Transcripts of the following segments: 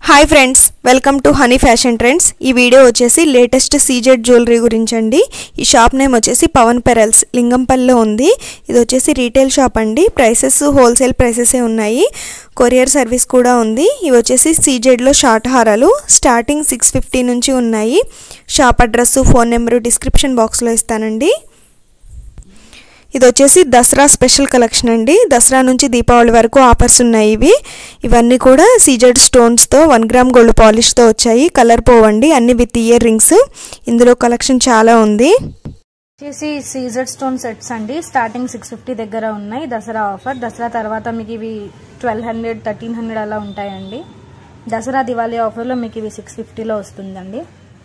hi friends welcome to honey fashion trends ఈ video వచ్చేసి latest CZ jewellery గురించి అండి ఈ షాప్ నేమ్ వచ్చేసి పవన్ పెరల్స్ లింగంపల్లిలో ఉంది ఇది వచ్చేసి రీటైల్ షాప్ అండి ప్రైసెస్ హోల్సేల్ ప్రైసెసే ఉన్నాయి కొరియర్ సర్వీస్ కూడా ఉంది ఇవి వచ్చేసి సీజెడ్లో షార్ట్ హారాలు స్టార్టింగ్ సిక్స్ ఫిఫ్టీ నుంచి ఉన్నాయి shop address phone number description బాక్స్లో ఇస్తానండి ఇది వచ్చేసి దసరా స్పెషల్ కలెక్షన్ అండి దసరా నుంచి దీపావళి వరకు ఆఫర్స్ ఉన్నాయి ఇవి ఇవన్నీ కూడా సీజెడ్ స్టోన్స్తో వన్ గ్రామ్ గోల్డ్ పాలిష్తో వచ్చాయి కలర్ పోవండి అన్ని విత్ ఇయర్ రింగ్స్ ఇందులో కలెక్షన్ చాలా ఉంది వచ్చేసి సీజర్ స్టోన్ సెట్స్ అండి స్టార్టింగ్ సిక్స్ ఫిఫ్టీ దగ్గర ఉన్నాయి దసరా ఆఫర్ దసరా తర్వాత మీకు ఇవి ట్వెల్వ్ హండ్రెడ్ థర్టీన్ హండ్రెడ్ అలా ఉంటాయండి దసరా దివాళీ ఆఫర్లో మీకు ఇవి సిక్స్ ఫిఫ్టీలో వస్తుందండి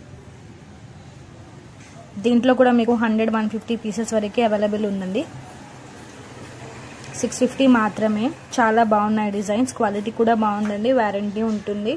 దీంట్లో కూడా మీకు హండ్రెడ్ వన్ ఫిఫ్టీ పీసెస్ వరకే అవైలబుల్ ఉందండి సిక్స్ ఫిఫ్టీ మాత్రమే చాలా బాగున్నాయి డిజైన్స్ క్వాలిటీ కూడా బాగుందండి వారంటీ ఉంటుంది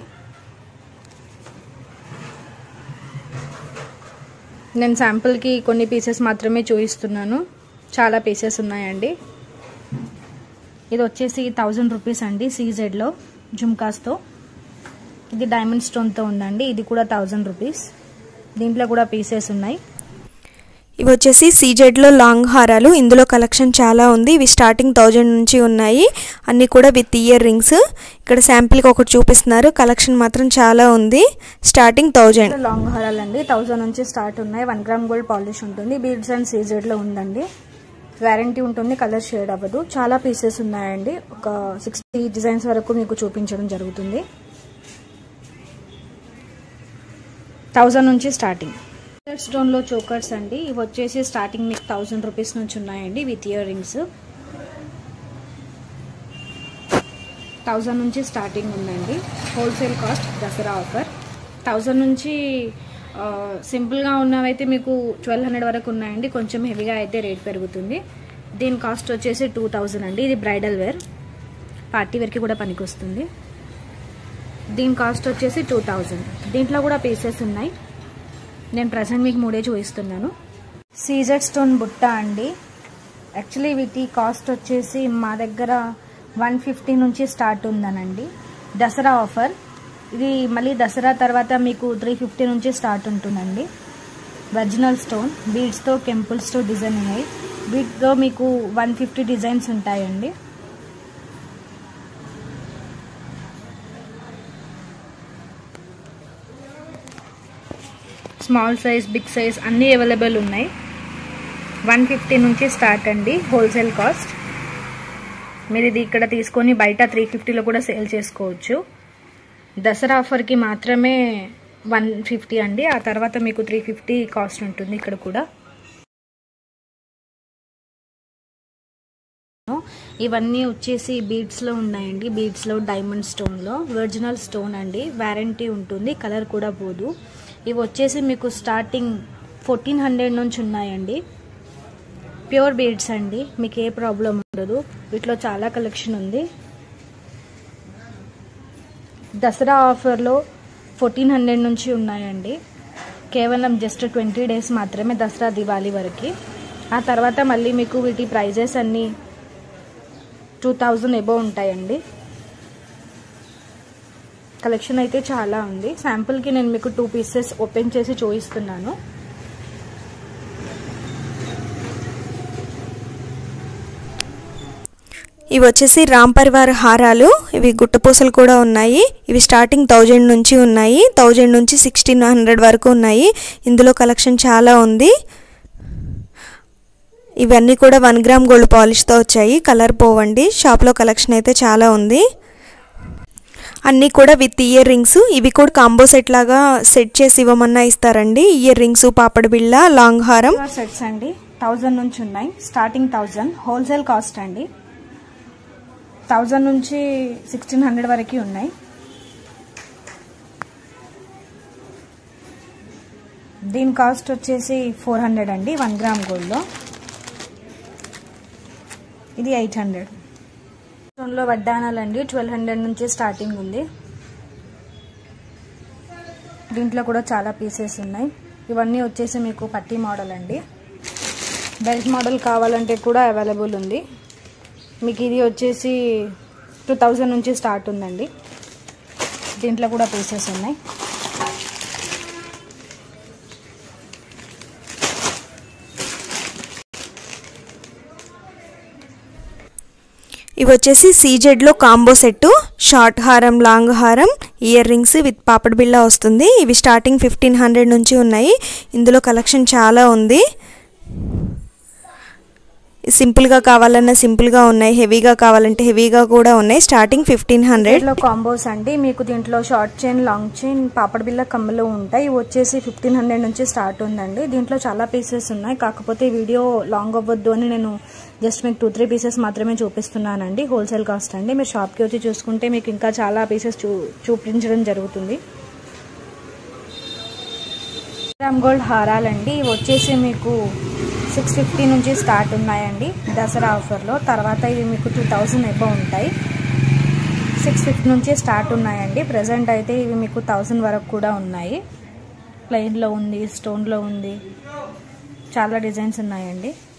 నేను శాంపుల్కి కొన్ని పీసెస్ మాత్రమే చూపిస్తున్నాను చాలా పీసెస్ ఉన్నాయండి ఇది వచ్చేసి థౌజండ్ రూపీస్ అండి సీజెడ్లో జుమ్కాస్తో ఇది డైమండ్ స్టోన్తో ఉందండి ఇది కూడా థౌజండ్ రూపీస్ దీంట్లో కూడా పీసెస్ ఉన్నాయి ఇవి వచ్చేసి సీజెడ్లో లాంగ్ హారాలు ఇందులో కలెక్షన్ చాలా ఉంది ఇవి స్టార్టింగ్ థౌజండ్ నుంచి ఉన్నాయి అన్నీ కూడా విత్ ఇయర్ రింగ్స్ ఇక్కడ శాంపిల్కి ఒకటి చూపిస్తున్నారు కలెక్షన్ మాత్రం చాలా ఉంది స్టార్టింగ్ థౌజండ్ లాంగ్ హారాలు అండి థౌజండ్ నుంచి స్టార్ట్ ఉన్నాయి వన్ గ్రామ్ గోల్డ్ పాలిష్ ఉంటుంది బీడ్స్ అండ్ సీజెడ్లో ఉందండి వారంటీ ఉంటుంది కలర్ షేడ్ అవ్వదు చాలా పీసెస్ ఉన్నాయండి ఒక సిక్స్టీ డిజైన్స్ వరకు మీకు చూపించడం జరుగుతుంది థౌజండ్ నుంచి స్టార్టింగ్ స్టోన్లో చోకర్స్ అండి ఇవి వచ్చేసి స్టార్టింగ్ మీకు థౌజండ్ రూపీస్ నుంచి ఉన్నాయండి విత్ ఇయర్ రింగ్స్ థౌజండ్ నుంచి స్టార్టింగ్ ఉందండి wholesale cost Dasara offer thousand నుంచి సింపుల్గా ఉన్నవైతే మీకు ట్వెల్వ్ హండ్రెడ్ వరకు ఉన్నాయండి కొంచెం హెవీగా అయితే రేట్ పెరుగుతుంది దీని కాస్ట్ వచ్చేసి టూ థౌజండ్ అండి ఇది బ్రైడల్ వేర్ పార్టీ వేర్కి కూడా పనికొస్తుంది దీని కాస్ట్ వచ్చేసి టూ థౌజండ్ దీంట్లో కూడా పీసెస్ ఉన్నాయి నేను ప్రజెంట్ మీకు మూడే చూపిస్తున్నాను సీజర్ స్టోన్ బుట్ట అండి యాక్చువల్లీ వీటి కాస్ట్ వచ్చేసి మా దగ్గర వన్ ఫిఫ్టీ నుంచి స్టార్ట్ ఉందనండి దసరా ఆఫర్ ఇది మళ్ళీ దసరా తర్వాత మీకు త్రీ ఫిఫ్టీ నుంచి స్టార్ట్ ఉంటుందండి ఒరిజినల్ స్టోన్ బీడ్స్తో కెంపుల్స్తో డిజైన్ ఉన్నాయి వీటిలో మీకు వన్ ఫిఫ్టీ డిజైన్స్ ఉంటాయండి స్మాల్ సైజ్ బిగ్ సైజ్ అన్నీ అవైలబుల్ ఉన్నాయి వన్ ఫిఫ్టీ నుంచి స్టార్ట్ అండి హోల్సేల్ కాస్ట్ మీరు ఇది ఇక్కడ తీసుకొని బయట త్రీ ఫిఫ్టీలో కూడా సేల్ చేసుకోవచ్చు దసరా ఆఫర్కి మాత్రమే వన్ ఫిఫ్టీ అండి ఆ తర్వాత మీకు త్రీ ఫిఫ్టీ కాస్ట్ ఉంటుంది ఇక్కడ కూడా ఇవన్నీ వచ్చేసి బీడ్స్లో ఉన్నాయండి బీడ్స్లో డైమండ్ స్టోన్లో ఒరిజినల్ స్టోన్ అండి వారంటీ ఉంటుంది కలర్ కూడా పోదు ఇవి వచ్చేసి మీకు స్టార్టింగ్ ఫోర్టీన్ హండ్రెడ్ నుంచి ఉన్నాయండి ప్యూర్ బీడ్స్ అండి మీకు ఏ ప్రాబ్లం ఉండదు వీటిలో చాలా కలెక్షన్ ఉంది దసరా ఆఫర్లో ఫోర్టీన్ హండ్రెడ్ నుంచి ఉన్నాయండి కేవలం జస్ట్ ట్వంటీ డేస్ మాత్రమే దసరా దివాళీ వరకు ఆ తర్వాత మళ్ళీ మీకు వీటి ప్రైజెస్ అన్నీ టూ థౌజండ్ ఎబో ఉంటాయండి కలెక్షన్ అయితే చాలా ఉంది శాంపుల్కి నేను మీకు టూ పీసెస్ ఓపెన్ చేసి చూపిస్తున్నాను ఇవి వచ్చేసి రామ్ పరివార్ హారాలు ఇవి గుట్టపూసలు కూడా ఉన్నాయి ఇవి స్టార్టింగ్ థౌజండ్ నుంచి ఉన్నాయి థౌజండ్ నుంచి సిక్స్టీన్ హండ్రెడ్ వరకు ఉన్నాయి ఇందులో కలెక్షన్ చాలా ఉంది ఇవన్నీ కూడా వన్ గ్రామ్ గోల్డ్ పాలిష్తో వచ్చాయి కలర్ పోవండి షాప్లో కలెక్షన్ అయితే చాలా ఉంది అన్నీ కూడా విత్ ఇయర్ రింగ్స్ ఇవి కూడా కాంబో సెట్ లాగా సెట్ చేసి ఇవ్వమన్నా ఇస్తారండి ఇయర్ రింగ్స్ పాపడి బిళ్ళ లాంగ్ హారం సెట్స్ అండి థౌజండ్ నుంచి ఉన్నాయి స్టార్టింగ్ థౌజండ్ హోల్సేల్ కాస్ట్ అండి థౌజండ్ నుంచి సిక్స్టీన్ హండ్రెడ్ వరకు ఉన్నాయి దీని కాస్ట్ వచ్చేసి ఫోర్ హండ్రెడ్ అండి వన్ గ్రామ్ గోల్డ్లో ఇది ఎయిట్ హండ్రెడ్ స్టోన్లో వడ్డానాలండి ట్వెల్వ్ హండ్రెడ్ నుంచి స్టార్టింగ్ ఉంది దీంట్లో కూడా చాలా పీసెస్ ఉన్నాయి ఇవన్నీ వచ్చేసి మీకు పట్టీ మోడల్ అండి బెల్ట్ మోడల్ కావాలంటే కూడా అవైలబుల్ ఉంది మీకు ఇది వచ్చేసి టూ థౌజండ్ నుంచి స్టార్ట్ ఉందండి దీంట్లో కూడా పీసెస్ ఉన్నాయి ఇవి వచ్చేసి సీజెడ్లో కాంబో సెట్ షార్ట్ హారం లాంగ్ హారం ఇయర్ రింగ్స్ విత్ పాపడ్ బిళ్ళ వస్తుంది ఇవి స్టార్టింగ్ ఫిఫ్టీన్ హండ్రెడ్ నుంచి ఉన్నాయి ఇందులో కలెక్షన్ చాలా ఉంది సింపుల్గా కావాలన్నా సింపుల్గా ఉన్నాయి హెవీగా కావాలంటే హెవీగా కూడా ఉన్నాయి స్టార్టింగ్ ఫిఫ్టీన్ హండ్రెడ్ దీంట్లో కాంబోస్ అండి మీకు దీంట్లో షార్ట్ చైన్ లాంగ్ చైన్ పాపడ్ బిల్ల కమ్మలు ఉంటాయి ఇవి వచ్చేసి ఫిఫ్టీన్ హండ్రెడ్ నుంచి స్టార్ట్ ఉందండి దీంట్లో చాలా పీసెస్ ఉన్నాయి కాకపోతే వీడియో లాంగ్ అవ్వద్దు అని నేను జస్ట్ మీకు టూ త్రీ పీసెస్ మాత్రమే చూపిస్తున్నానండి హోల్సేల్ కాస్ట్ అండి మీరు షాప్కి వచ్చి చూసుకుంటే మీకు ఇంకా చాలా పీసెస్ చూ చూపించడం జరుగుతుంది రామ్ గోల్డ్ హారాలండి ఇవి వచ్చేసి మీకు సిక్స్ ఫిఫ్టీ నుంచి స్టార్ట్ ఉన్నాయండి దసరా ఆఫర్లో తర్వాత ఇవి మీకు టూ థౌజండ్ ఎబో ఉంటాయి సిక్స్ ఫిఫ్టీ నుంచి స్టార్ట్ ఉన్నాయండి ప్రజెంట్ అయితే ఇవి మీకు థౌజండ్ వరకు కూడా ఉన్నాయి ప్లెయిన్లో ఉంది స్టోన్లో ఉంది చాలా డిజైన్స్ ఉన్నాయండి